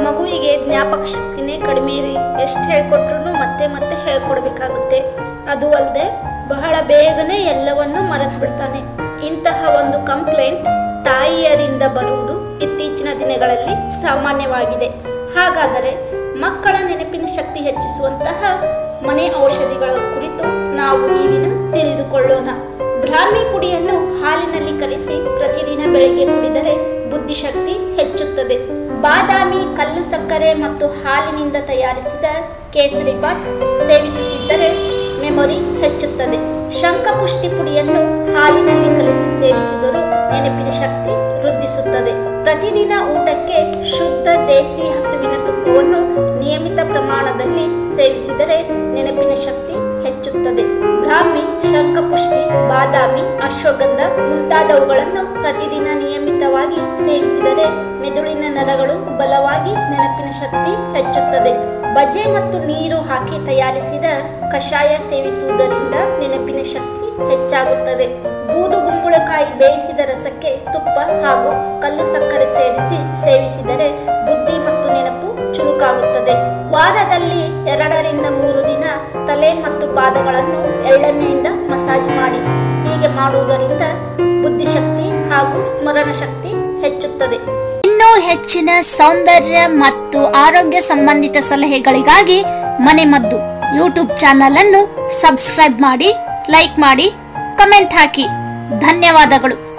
ಮಗುವಿಗೆ ಜ್ಞಾಪಕ ಶಕ್ತಿನೇ ಕಡಿಮೆ ಇರಿ ಎಷ್ಟು ಹೇಳ್ಕೊಟ್ರು ಮತ್ತೆ ಮತ್ತೆ ಹೇಳ್ಕೊಡ್ಬೇಕಾಗುತ್ತೆ ಅದು ಅಲ್ಲದೆ ಬಹಳ ಬೇಗನೆ ಎಲ್ಲವನ್ನು ಮರೆತು ಬಿಡ್ತಾನೆ ಇಂತಹ ಒಂದು ಕಂಪ್ಲೇಂಟ್ ತಾಯಿಯರಿಂದ ಬರುವುದು ಇತ್ತೀಚಿನ ದಿನಗಳಲ್ಲಿ ಸಾಮಾನ್ಯವಾಗಿದೆ ಹಾಗಾದರೆ ಮಕ್ಕಳ ನೆನಪಿನ ಶಕ್ತಿ ಹೆಚ್ಚಿಸುವಂತಹ ಮನೆ ಔಷಧಿಗಳ ಕುರಿತು ನಾವು ಈ ದಿನ ತಿಳಿದುಕೊಳ್ಳೋಣ ಬ್ರಾಹ್ಮಿ ಪುಡಿಯನ್ನು ಹಾಲಿನಲ್ಲಿ ಕಲಿಸಿ ಪ್ರತಿದಿನ ಬೆಳಗ್ಗೆ ಕುಡಿದರೆ ಬುದ್ಧಿಶಕ್ತಿ ಹೆಚ್ಚುತ್ತದೆ ಬಾದಾಮಿ ಕಲ್ಲು ಸಕ್ಕರೆ ಮತ್ತು ಹಾಲಿನಿಂದ ತಯಾರಿಸಿದ ಕೇಸರಿ ಬಾತ್ ಸೇವಿಸುತ್ತಿದ್ದರೆ ಮೆಮೊರಿ ಹೆಚ್ಚುತ್ತದೆ ಶಂಖಪುಷ್ಟಿ ಪುಡಿಯನ್ನು ಹಾಲಿನಲ್ಲಿ ಕಲಿಸಿ ಸೇವಿಸಿದರೂ ನೆನಪಿನ ಶಕ್ತಿ ವೃದ್ಧಿಸುತ್ತದೆ ಪ್ರತಿದಿನ ಊಟಕ್ಕೆ ಶುದ್ಧ ದೇಸಿ ಹಸುವಿನ ತುಪ್ಪವನ್ನು ನಿಯಮಿತ ಪ್ರಮಾಣದಲ್ಲಿ ಸೇವಿಸಿದರೆ ನೆನಪಿನ ಶಕ್ತಿ ಹೆಚ್ಚುತ್ತದೆ ಬ್ರಾಹ್ಮಿ ಶಂಖಪುಷ್ಟಿ ಬಾದಾಮಿ ಅಶ್ವಗಂಧ ಮುಂತಾದವುಗಳನ್ನು ಪ್ರತಿದಿನ ನಿಯಮಿತವಾಗಿ ಸೇವಿಸಿದರೆ ಮೆದುಳಿನ ನರಗಳು ಬಲವಾಗಿ ನೆನಪಿನ ಶಕ್ತಿ ಹೆಚ್ಚುತ್ತದೆ ಬಜೆ ಮತ್ತು ನೀರು ಹಾಕಿ ತಯಾರಿಸಿದ ಕಷಾಯ ಸೇವಿಸುವುದರಿಂದ ನೆನಪಿನ ಶಕ್ತಿ ಹೆಚ್ಚಾಗುತ್ತದೆ ಬೂದು ಗುಂಬಳಕಾಯಿ ಬೇಯಿಸಿದ ರಸಕ್ಕೆ ತುಪ್ಪ ಹಾಗೂ ಕಲ್ಲು ಸಕ್ಕರೆ ಸೇರಿಸಿ ಸೇವಿಸಿದರೆ ಬುದ್ಧಿ ಮತ್ತು ನೆನಪು ಚುರುಕಾಗುತ್ತದೆ ವಾರದಲ್ಲಿ ಎರಡರಿಂದ ಮೂರು ದಿನ ತಲೆ ಮತ್ತು ಪಾದಗಳನ್ನು ಎಳ್ಳೆಣ್ಣೆಯಿಂದ ಮಸಾಜ್ ಮಾಡಿ ಹೀಗೆ ಮಾಡುವುದರಿಂದ ಬುದ್ಧಿಶಕ್ತಿ ಹಾಗೂ ಸ್ಮರಣ ಶಕ್ತಿ ಹೆಚ್ಚುತ್ತದೆ ಇನ್ನೂ ಹೆಚ್ಚಿನ ಸೌಂದರ್ಯ ಮತ್ತು ಆರೋಗ್ಯ ಸಂಬಂಧಿತ ಸಲಹೆಗಳಿಗಾಗಿ ಮನೆಮದ್ದು ಯೂಟ್ಯೂಬ್ ಚಾನಲ್ ಅನ್ನು ಸಬ್ಸ್ಕ್ರೈಬ್ ಮಾಡಿ ಲೈಕ್ ಮಾಡಿ ಕಮೆಂಟ್ ಹಾಕಿ ಧನ್ಯವಾದಗಳು